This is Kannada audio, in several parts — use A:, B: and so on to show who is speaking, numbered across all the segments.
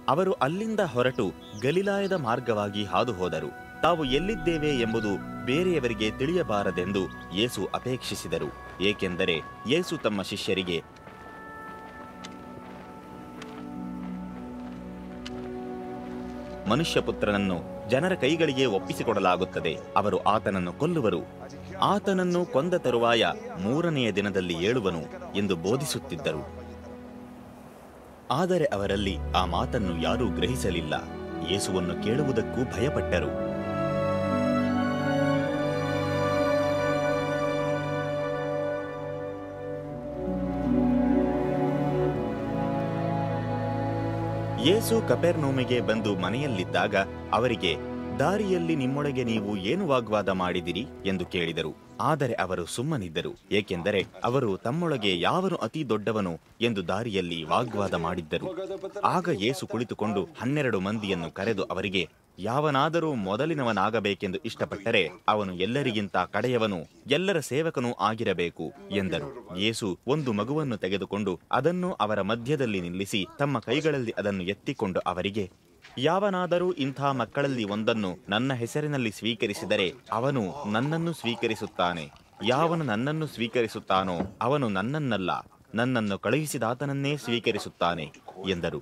A: ಅವರು ಅಲ್ಲಿಂದ ಹೊರಟು ಗಲಿಲಾಯದ ಮಾರ್ಗವಾಗಿ ಹಾದು ಹೋದರು ತಾವು ಎಲ್ಲಿದ್ದೇವೆ ಎಂಬುದು ಬೇರೆಯವರಿಗೆ ತಿಳಿಯಬಾರದೆಂದು ಯೇಸು ಅಪೇಕ್ಷಿಸಿದರು ಏಕೆಂದರೆ ಯೇಸು ತಮ್ಮ ಶಿಷ್ಯರಿಗೆ ಮನುಷ್ಯಪುತ್ರನನ್ನು ಜನರ ಕೈಗಳಿಗೆ ಒಪ್ಪಿಸಿಕೊಡಲಾಗುತ್ತದೆ ಅವರು ಆತನನ್ನು ಕೊಲ್ಲುವರು ಆತನನ್ನು ಕೊಂದ ತರುವಾಯ ಮೂರನೆಯ ದಿನದಲ್ಲಿ ಏಳುವನು ಎಂದು ಬೋಧಿಸುತ್ತಿದ್ದರು ಆದರೆ ಅವರಲ್ಲಿ ಆ ಮಾತನ್ನು ಯಾರೂ ಗ್ರಹಿಸಲಿಲ್ಲ ಯೇಸುವನ್ನು ಕೇಳುವುದಕ್ಕೂ ಭಯಪಟ್ಟರು ಯೇಸು ಕಪೆರ್ನೋಮಿಗೆ ಬಂದು ಮನೆಯಲ್ಲಿದ್ದಾಗ ಅವರಿಗೆ ದಾರಿಯಲ್ಲಿ ನಿಮ್ಮೊಳಗೆ ನೀವು ಏನು ವಾಗ್ವಾದ ಮಾಡಿದಿರಿ ಎಂದು ಕೇಳಿದರು ಆದರೆ ಅವರು ಸುಮ್ಮನಿದ್ದರು ಏಕೆಂದರೆ ಅವರು ತಮ್ಮೊಳಗೆ ಯಾವನು ಅತಿ ದೊಡ್ಡವನು ಎಂದು ದಾರಿಯಲ್ಲಿ ವಾಗ್ವಾದ ಮಾಡಿದ್ದರು ಆಗ ಯೇಸು ಕುಳಿತುಕೊಂಡು ಹನ್ನೆರಡು ಮಂದಿಯನ್ನು ಕರೆದು ಅವರಿಗೆ ಯಾವನಾದರೂ ಮೊದಲಿನವನಾಗಬೇಕೆಂದು ಇಷ್ಟಪಟ್ಟರೆ ಅವನು ಎಲ್ಲರಿಗಿಂತ ಕಡೆಯವನು ಎಲ್ಲರ ಸೇವಕನೂ ಆಗಿರಬೇಕು ಎಂದರು ಯೇಸು ಒಂದು ಮಗುವನ್ನು ತೆಗೆದುಕೊಂಡು ಅದನ್ನು ಅವರ ಮಧ್ಯದಲ್ಲಿ ನಿಲ್ಲಿಸಿ ತಮ್ಮ ಕೈಗಳಲ್ಲಿ ಅದನ್ನು ಎತ್ತಿಕೊಂಡು ಅವರಿಗೆ ಯಾವನಾದರೂ ಇಂಥ ಮಕ್ಕಳಲ್ಲಿ ಒಂದನ್ನು ನನ್ನ ಹೆಸರಿನಲ್ಲಿ ಸ್ವೀಕರಿಸಿದರೆ ಅವನು ನನ್ನನ್ನು ಸ್ವೀಕರಿಸುತ್ತಾನೆ ಯಾವನು ನನ್ನನ್ನು ಸ್ವೀಕರಿಸುತ್ತಾನೋ ಅವನು ನನ್ನನ್ನಲ್ಲ ನನ್ನನ್ನು ಕಳುಹಿಸಿದಾತನನ್ನೇ ಸ್ವೀಕರಿಸುತ್ತಾನೆ ಎಂದರು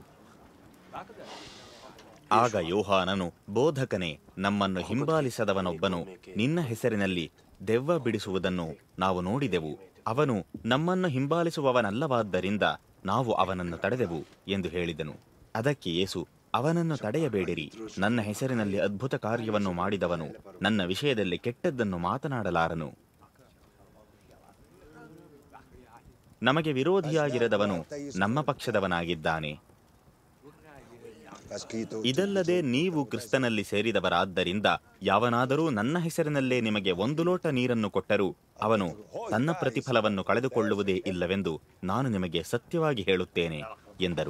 A: ಆಗ ಯೋಹಾನನು ಬೋಧಕನೇ ನಮ್ಮನ್ನು ಹಿಂಬಾಲಿಸದವನೊಬ್ಬನು ನಿನ್ನ ಹೆಸರಿನಲ್ಲಿ ದೆವ್ವ ಬಿಡಿಸುವುದನ್ನು ನಾವು ನೋಡಿದೆವು ಅವನು ನಮ್ಮನ್ನು ಹಿಂಬಾಲಿಸುವವನಲ್ಲವಾದ್ದರಿಂದ ನಾವು ಅವನನ್ನು ತಡೆದೆವು ಎಂದು ಹೇಳಿದನು ಅದಕ್ಕೆ ಯೇಸು ಅವನನ್ನು ತಡೆಯಬೇಡಿರಿ ನನ್ನ ಹೆಸರಿನಲ್ಲಿ ಅದ್ಭುತ ಕಾರ್ಯವನ್ನು ಮಾಡಿದವನು ನನ್ನ ವಿಷಯದಲ್ಲಿ ಕೆಟ್ಟದ್ದನ್ನು ಮಾತನಾಡಲಾರನು ನಮಗೆ ವಿರೋಧಿಯಾಗಿರದವನು ನಮ್ಮ ಪಕ್ಷದವನಾಗಿದ್ದಾನೆ ಇದಲ್ಲದೆ ನೀವು ಕ್ರಿಸ್ತನಲ್ಲಿ ಸೇರಿದವರಾದ್ದರಿಂದ ಯಾವನಾದರೂ ನನ್ನ ಹೆಸರಿನಲ್ಲೇ ನಿಮಗೆ ಒಂದು ಲೋಟ ನೀರನ್ನು ಕೊಟ್ಟರೂ ಅವನು ತನ್ನ ಪ್ರತಿಫಲವನ್ನು ಕಳೆದುಕೊಳ್ಳುವುದೇ ಇಲ್ಲವೆಂದು ನಾನು ನಿಮಗೆ ಸತ್ಯವಾಗಿ ಹೇಳುತ್ತೇನೆ ಎಂದರು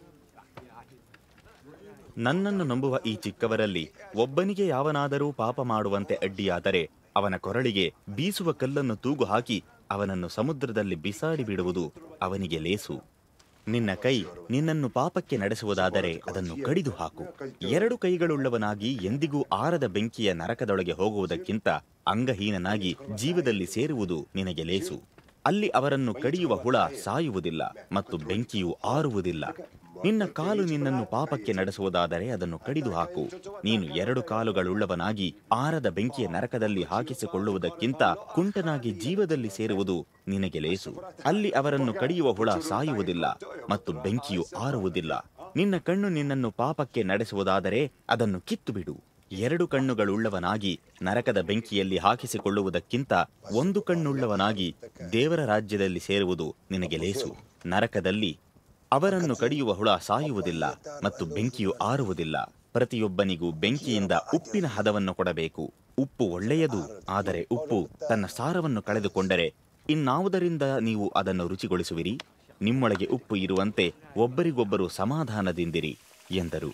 A: ನನ್ನನ್ನು ನಂಬುವ ಈ ಚಿಕ್ಕವರಲ್ಲಿ ಒಬ್ಬನಿಗೆ ಯಾವನಾದರೂ ಪಾಪ ಮಾಡುವಂತೆ ಅಡ್ಡಿಯಾದರೆ ಅವನ ಕೊರಳಿಗೆ ಬೀಸುವ ಕಲ್ಲನ್ನು ತೂಗು ಹಾಕಿ ಅವನನ್ನು ಸಮುದ್ರದಲ್ಲಿ ಬಿಸಾಡಿ ಬಿಡುವುದು ಅವನಿಗೆ ಲೇಸು ನಿನ್ನ ಕೈ ನಿನ್ನನ್ನು ಪಾಪಕ್ಕೆ ನಡೆಸುವುದಾದರೆ ಅದನ್ನು ಕಡಿದು ಹಾಕು ಎರಡು ಕೈಗಳುಳ್ಳವನಾಗಿ ಎಂದಿಗೂ ಆರದ ಬೆಂಕಿಯ ನರಕದೊಳಗೆ ಹೋಗುವುದಕ್ಕಿಂತ ಅಂಗಹೀನನಾಗಿ ಜೀವದಲ್ಲಿ ಸೇರುವುದು ನಿನಗೆ ಲೇಸು ಅಲ್ಲಿ ಅವರನ್ನು ಕಡಿಯುವ ಹುಳ ಸಾಯುವುದಿಲ್ಲ ಮತ್ತು ಬೆಂಕಿಯು ಆರುವುದಿಲ್ಲ ನಿನ್ನ ಕಾಲು ನಿನ್ನನ್ನು ಪಾಪಕ್ಕೆ ನಡೆಸುವುದಾದರೆ ಅದನ್ನು ಕಡಿದು ಹಾಕು ನೀನು ಎರಡು ಕಾಲುಗಳುಳ್ಳವನಾಗಿ ಆರದ ಬೆಂಕಿಯ ನರಕದಲ್ಲಿ ಹಾಕಿಸಿಕೊಳ್ಳುವುದಕ್ಕಿಂತ ಕುಂಟನಾಗಿ ಜೀವದಲ್ಲಿ ಸೇರುವುದು ನಿನಗೆ ಲೇಸು ಅಲ್ಲಿ ಅವರನ್ನು ಕಡಿಯುವ ಹುಳ ಸಾಯುವುದಿಲ್ಲ ಮತ್ತು ಬೆಂಕಿಯು ಆರುವುದಿಲ್ಲ ನಿನ್ನ ಕಣ್ಣು ನಿನ್ನನ್ನು ಪಾಪಕ್ಕೆ ನಡೆಸುವುದಾದರೆ ಅದನ್ನು ಕಿತ್ತು ಬಿಡು ಎರಡು ಕಣ್ಣುಗಳುಳ್ಳವನಾಗಿ ನರಕದ ಬೆಂಕಿಯಲ್ಲಿ ಹಾಕಿಸಿಕೊಳ್ಳುವುದಕ್ಕಿಂತ ಒಂದು ಕಣ್ಣುಳ್ಳವನಾಗಿ ದೇವರ ರಾಜ್ಯದಲ್ಲಿ ಸೇರುವುದು ನಿನಗೆ ಲೇಸು ನರಕದಲ್ಲಿ ಅವರನ್ನು ಕಡಿಯುವ ಹುಳ ಸಾಯುವುದಿಲ್ಲ ಮತ್ತು ಬೆಂಕಿಯು ಆರುವುದಿಲ್ಲ ಪ್ರತಿಯೊಬ್ಬನಿಗೂ ಬೆಂಕಿಯಿಂದ ಉಪ್ಪಿನ ಹದವನ್ನು ಕೊಡಬೇಕು ಉಪ್ಪು ಒಳ್ಳೆಯದು ಆದರೆ ಉಪ್ಪು ತನ್ನ ಸಾರವನ್ನು ಕಳೆದುಕೊಂಡರೆ ಇನ್ನಾವುದರಿಂದ ನೀವು ಅದನ್ನು ರುಚಿಗೊಳಿಸುವಿರಿ ನಿಮ್ಮೊಳಗೆ ಉಪ್ಪು ಇರುವಂತೆ ಒಬ್ಬರಿಗೊಬ್ಬರು ಸಮಾಧಾನದಿಂದಿರಿ ಎಂದರು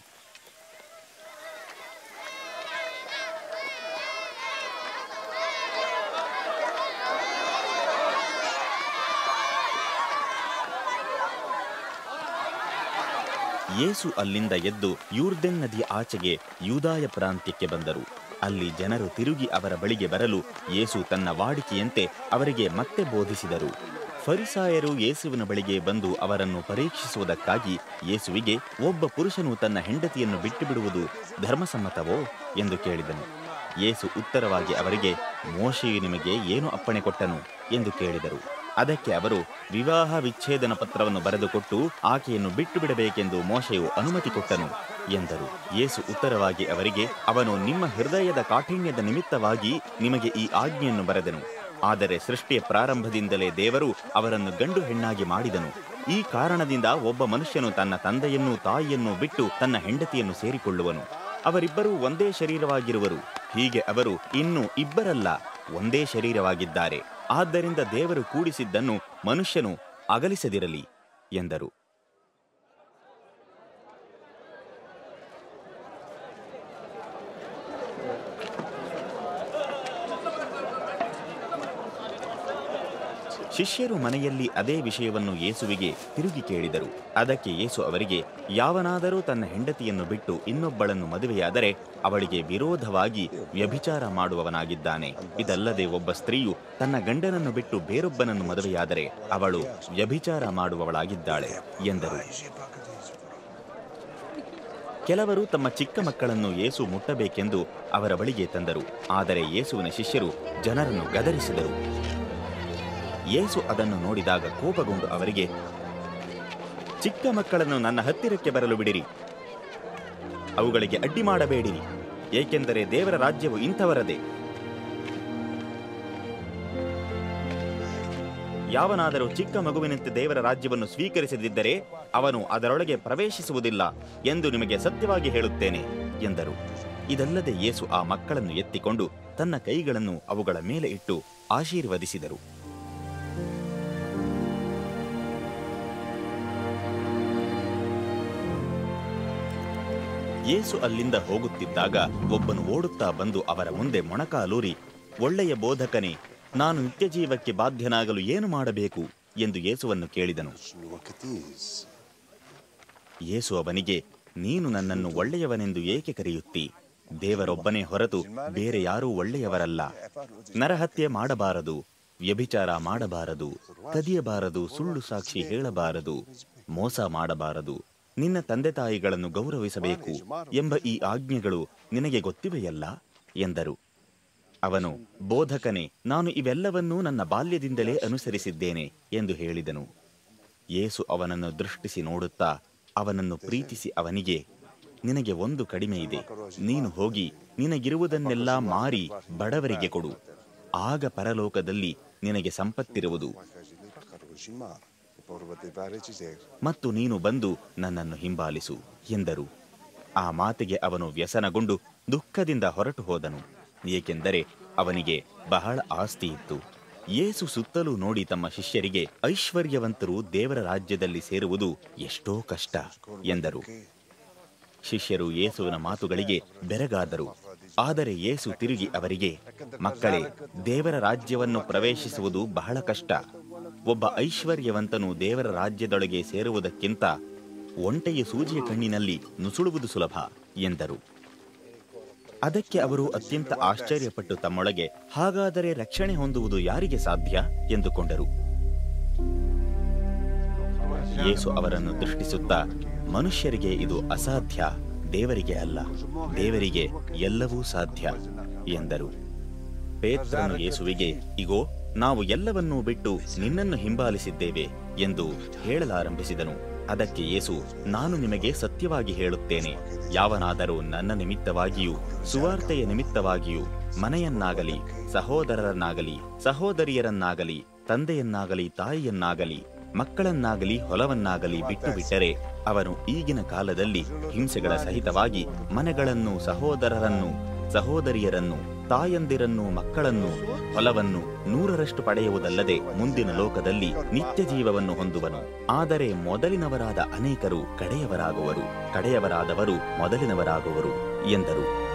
A: ಯೇಸು ಅಲ್ಲಿಂದ ಎದ್ದು ಯೂರ್ದೆನ್ ನದಿಯ ಆಚೆಗೆ ಯೂದಾಯ ಪ್ರಾಂತ್ಯಕ್ಕೆ ಬಂದರು ಅಲ್ಲಿ ಜನರು ತಿರುಗಿ ಅವರ ಬಳಿಗೆ ಬರಲು ಯೇಸು ತನ್ನ ವಾಡಿಕೆಯಂತೆ ಅವರಿಗೆ ಮತ್ತೆ ಬೋಧಿಸಿದರು ಫರಿಸಾಯರು ಯೇಸುವಿನ ಬಳಿಗೆ ಬಂದು ಅವರನ್ನು ಪರೀಕ್ಷಿಸುವುದಕ್ಕಾಗಿ ಯೇಸುವಿಗೆ ಒಬ್ಬ ಪುರುಷನು ತನ್ನ ಹೆಂಡತಿಯನ್ನು ಬಿಟ್ಟು ಬಿಡುವುದು ಧರ್ಮಸಮ್ಮತವೋ ಎಂದು ಕೇಳಿದನು ಯೇಸು ಉತ್ತರವಾಗಿ ಅವರಿಗೆ ಮೋಶೆಯು ನಿಮಗೆ ಏನು ಅಪ್ಪಣೆ ಕೊಟ್ಟನು ಎಂದು ಕೇಳಿದರು ಅದಕ್ಕೆ ಅವರು ವಿವಾಹ ವಿಚ್ಛೇದನ ಪತ್ರವನ್ನು ಬರೆದುಕೊಟ್ಟು ಆಕೆಯನ್ನು ಬಿಟ್ಟು ಬಿಡಬೇಕೆಂದು ಮೋಶೆಯು ಅನುಮತಿ ಕೊಟ್ಟನು ಎಂದರು ಯೇಸು ಉತ್ತರವಾಗಿ ಅವರಿಗೆ ಅವನು ನಿಮ್ಮ ಹೃದಯದ ಕಾಠಿಣ್ಯದ ನಿಮಿತ್ತವಾಗಿ ನಿಮಗೆ ಈ ಆಜ್ಞೆಯನ್ನು ಬರೆದನು ಆದರೆ ಸೃಷ್ಟಿಯ ಪ್ರಾರಂಭದಿಂದಲೇ ದೇವರು ಅವರನ್ನು ಗಂಡು ಹೆಣ್ಣಾಗಿ ಮಾಡಿದನು ಈ ಕಾರಣದಿಂದ ಒಬ್ಬ ಮನುಷ್ಯನು ತನ್ನ ತಂದೆಯನ್ನೂ ತಾಯಿಯನ್ನೂ ಬಿಟ್ಟು ತನ್ನ ಹೆಂಡತಿಯನ್ನು ಸೇರಿಕೊಳ್ಳುವನು ಅವರಿಬ್ಬರೂ ಒಂದೇ ಶರೀರವಾಗಿರುವರು ಹೀಗೆ ಅವರು ಇನ್ನು ಇಬ್ಬರಲ್ಲ ಒಂದೇ ಶರೀರವಾಗಿದ್ದಾರೆ ಆದ್ದರಿಂದ ದೇವರು ಕೂಡಿಸಿದ್ದನ್ನು ಮನುಷ್ಯನು ಅಗಲಿಸದಿರಲಿ ಎಂದರು ಶಿಷ್ಯರು ಮನೆಯಲ್ಲಿ ಅದೇ ವಿಷಯವನ್ನು ಯೇಸುವಿಗೆ ತಿರುಗಿ ಕೇಳಿದರು ಅದಕ್ಕೆ ಯೇಸು ಅವರಿಗೆ ಯಾವನಾದರೂ ತನ್ನ ಹೆಂಡತಿಯನ್ನು ಬಿಟ್ಟು ಇನ್ನೊಬ್ಬಳನ್ನು ಮದುವೆಯಾದರೆ ಅವಳಿಗೆ ವಿರೋಧವಾಗಿ ವ್ಯಭಿಚಾರ ಮಾಡುವವನಾಗಿದ್ದಾನೆ ಇದಲ್ಲದೆ ಒಬ್ಬ ಸ್ತ್ರೀಯು ತನ್ನ ಗಂಡನನ್ನು ಬಿಟ್ಟು ಬೇರೊಬ್ಬನನ್ನು ಮದುವೆಯಾದರೆ ಅವಳು ವ್ಯಭಿಚಾರ ಮಾಡುವವಳಾಗಿದ್ದಾಳೆ ಎಂದರು ಕೆಲವರು ತಮ್ಮ ಚಿಕ್ಕ ಮಕ್ಕಳನ್ನು ಯೇಸು ಮುಟ್ಟಬೇಕೆಂದು ಅವರ ಬಳಿಗೆ ತಂದರು ಆದರೆ ಯೇಸುವಿನ ಶಿಷ್ಯರು ಜನರನ್ನು ಗದರಿಸಿದರು ಯೇಸು ಅದನ್ನು ನೋಡಿದಾಗ ಕೋಪಗೊಂಡು ಅವರಿಗೆ ಚಿಕ್ಕ ಮಕ್ಕಳನ್ನು ನನ್ನ ಹತ್ತಿರಕ್ಕೆ ಬರಲು ಬಿಡಿರಿ ಅವುಗಳಿಗೆ ಅಡ್ಡಿ ಮಾಡಬೇಡಿರಿ ಏಕೆಂದರೆ ದೇವರ ರಾಜ್ಯವು ಇಂಥವರದೇ ಯಾವನಾದರೂ ಚಿಕ್ಕ ಮಗುವಿನಂತೆ ದೇವರ ರಾಜ್ಯವನ್ನು ಸ್ವೀಕರಿಸದಿದ್ದರೆ ಅವನು ಅದರೊಳಗೆ ಪ್ರವೇಶಿಸುವುದಿಲ್ಲ ಎಂದು ನಿಮಗೆ ಸತ್ಯವಾಗಿ ಹೇಳುತ್ತೇನೆ ಎಂದರು ಇದಲ್ಲದೆ ಯೇಸು ಆ ಮಕ್ಕಳನ್ನು ಎತ್ತಿಕೊಂಡು ತನ್ನ ಕೈಗಳನ್ನು ಅವುಗಳ ಮೇಲೆ ಇಟ್ಟು ಆಶೀರ್ವದಿಸಿದರು ಯೇಸು ಅಲ್ಲಿಂದ ಹೋಗುತ್ತಿದ್ದಾಗ ಒಬ್ಬನು ಓಡುತ್ತಾ ಬಂದು ಅವರ ಮುಂದೆ ಮೊಣಕಾಲೂರಿ ಒಳ್ಳೆಯ ಬೋಧಕನೇ ನಾನು ನಿತ್ಯ ಜೀವಕ್ಕೆ ಬಾಧ್ಯನಾಗಲು ಏನು ಮಾಡಬೇಕು ಎಂದು ಯೇಸುವನ್ನು ಕೇಳಿದನು
B: Look at these.
A: ಯೇಸು ಅವನಿಗೆ ನೀನು ನನ್ನನ್ನು ಒಳ್ಳೆಯವನೆಂದು ಏಕೆ ಕರೆಯುತ್ತಿ ದೇವರೊಬ್ಬನೇ ಹೊರತು ಬೇರೆ ಯಾರೂ ಒಳ್ಳೆಯವರಲ್ಲ ನರಹತ್ಯೆ ಮಾಡಬಾರದು ವ್ಯಭಿಚಾರ ಮಾಡಬಾರದು ಕದಿಯಬಾರದು ಸುಳ್ಳು ಸಾಕ್ಷಿ ಹೇಳಬಾರದು ಮೋಸ ಮಾಡಬಾರದು ನಿನ್ನ ತಂದೆ ತಾಯಿಗಳನ್ನು ಗೌರವಿಸಬೇಕು ಎಂಬ ಈ ಆಜ್ಞೆಗಳು ನಿನಗೆ ಗೊತ್ತಿವೆಯಲ್ಲ ಎಂದರು ಅವನು ಬೋಧಕನೇ ನಾನು ಇವೆಲ್ಲವನ್ನೂ ನನ್ನ ಬಾಲ್ಯದಿಂದಲೇ ಅನುಸರಿಸಿದ್ದೇನೆ ಎಂದು ಹೇಳಿದನು ಯೇಸು ಅವನನ್ನು ದೃಷ್ಟಿಸಿ ನೋಡುತ್ತಾ ಅವನನ್ನು ಪ್ರೀತಿಸಿ ಅವನಿಗೆ ನಿನಗೆ ಒಂದು ಕಡಿಮೆ ಇದೆ ನೀನು ಹೋಗಿ ನಿನಗಿರುವುದನ್ನೆಲ್ಲ ಮಾರಿ ಬಡವರಿಗೆ ಕೊಡು ಆಗ ಪರಲೋಕದಲ್ಲಿ ನಿನಗೆ ಸಂಪತ್ತಿರುವುದು ಮತ್ತು ನೀನು ಬಂದು ನನ್ನನ್ನು ಹಿಂಬಾಲಿಸು ಎಂದರು ಆ ಮಾತಿಗೆ ಅವನು ವ್ಯಸನಗೊಂಡು ದುಃಖದಿಂದ ಹೊರಟು ಹೋದನು ಏಕೆಂದರೆ ಅವನಿಗೆ ಬಹಳ ಆಸ್ತಿ ಇತ್ತು ಯೇಸು ಸುತ್ತಲೂ ನೋಡಿ ತಮ್ಮ ಶಿಷ್ಯರಿಗೆ ಐಶ್ವರ್ಯವಂತರು ದೇವರ ರಾಜ್ಯದಲ್ಲಿ ಸೇರುವುದು ಎಷ್ಟೋ ಕಷ್ಟ ಎಂದರು ಶಿಷ್ಯರು ಯೇಸುವಿನ ಮಾತುಗಳಿಗೆ ಬೆರಗಾದರು ಆದರೆ ಯೇಸು ತಿರುಗಿ ಅವರಿಗೆ ಮಕ್ಕಳೇ ದೇವರ ರಾಜ್ಯವನ್ನು ಪ್ರವೇಶಿಸುವುದು ಬಹಳ ಕಷ್ಟ ಒಬ್ಬ ಐಶ್ವರ್ಯವಂತನು ದೇವರ ರಾಜ್ಯದೊಳಗೆ ಸೇರುವುದಕ್ಕಿಂತ ಒಂಟೆಯ ಸೂಜಿಯ ಕಣ್ಣಿನಲ್ಲಿ ನುಸುಳುವುದು ಸುಲಭ ಎಂದರು ಅದಕ್ಕೆ ಅವರು ಅತ್ಯಂತ ಆಶ್ಚರ್ಯಪಟ್ಟು ತಮ್ಮೊಳಗೆ ಹಾಗಾದರೆ ರಕ್ಷಣೆ ಹೊಂದುವುದು ಯಾರಿಗೆ ಸಾಧ್ಯ ಎಂದುಕೊಂಡರು ಯೇಸು ಅವರನ್ನು ದೃಷ್ಟಿಸುತ್ತಾ ಮನುಷ್ಯರಿಗೆ ಇದು ಅಸಾಧ್ಯ ದೇವರಿಗೆ ಅಲ್ಲ ದೇವರಿಗೆ ಎಲ್ಲವೂ ಸಾಧ್ಯ ಎಂದರು ಪೇತ್ರನು ಯೇಸುವಿಗೆ ಇಗೋ ನಾವು ಎಲ್ಲವನ್ನೂ ಬಿಟ್ಟು ನಿನ್ನನ್ನು ಹಿಂಬಾಲಿಸಿದ್ದೇವೆ ಎಂದು ಹೇಳಲಾರಂಭಿಸಿದನು ಅದಕ್ಕೆ ಯೇಸು ನಾನು ನಿಮಗೆ ಸತ್ಯವಾಗಿ ಹೇಳುತ್ತೇನೆ ಯಾವನಾದರೂ ನನ್ನ ನಿಮಿತ್ತವಾಗಿಯೂ ಸುವಾರ್ತೆಯ ನಿಮಿತ್ತವಾಗಿಯೂ ಮನೆಯನ್ನಾಗಲಿ ಸಹೋದರರನ್ನಾಗಲಿ ಸಹೋದರಿಯರನ್ನಾಗಲಿ ತಂದೆಯನ್ನಾಗಲಿ ತಾಯಿಯನ್ನಾಗಲಿ ಮಕ್ಕಳನ್ನಾಗಲಿ ಹೊಲವನ್ನಾಗಲಿ ಬಿಟ್ಟು ಬಿಟ್ಟರೆ ಅವನು ಈಗಿನ ಕಾಲದಲ್ಲಿ ಹಿಂಸೆಗಳ ಸಹಿತವಾಗಿ ಮನೆಗಳನ್ನು ಸಹೋದರರನ್ನು ಸಹೋದರಿಯರನ್ನು ತಾಯಂದಿರನ್ನು ಮಕ್ಕಳನ್ನು ಹೊಲವನ್ನು ನೂರರಷ್ಟು ಪಡೆಯುವುದಲ್ಲದೆ ಮುಂದಿನ ಲೋಕದಲ್ಲಿ ನಿತ್ಯ ಜೀವವನ್ನು ಹೊಂದುವನು ಆದರೆ ಮೊದಲಿನವರಾದ ಅನೇಕರು ಕಡೆಯವರಾಗುವರು ಕಡೆಯವರಾದವರು ಮೊದಲಿನವರಾಗುವರು ಎಂದರು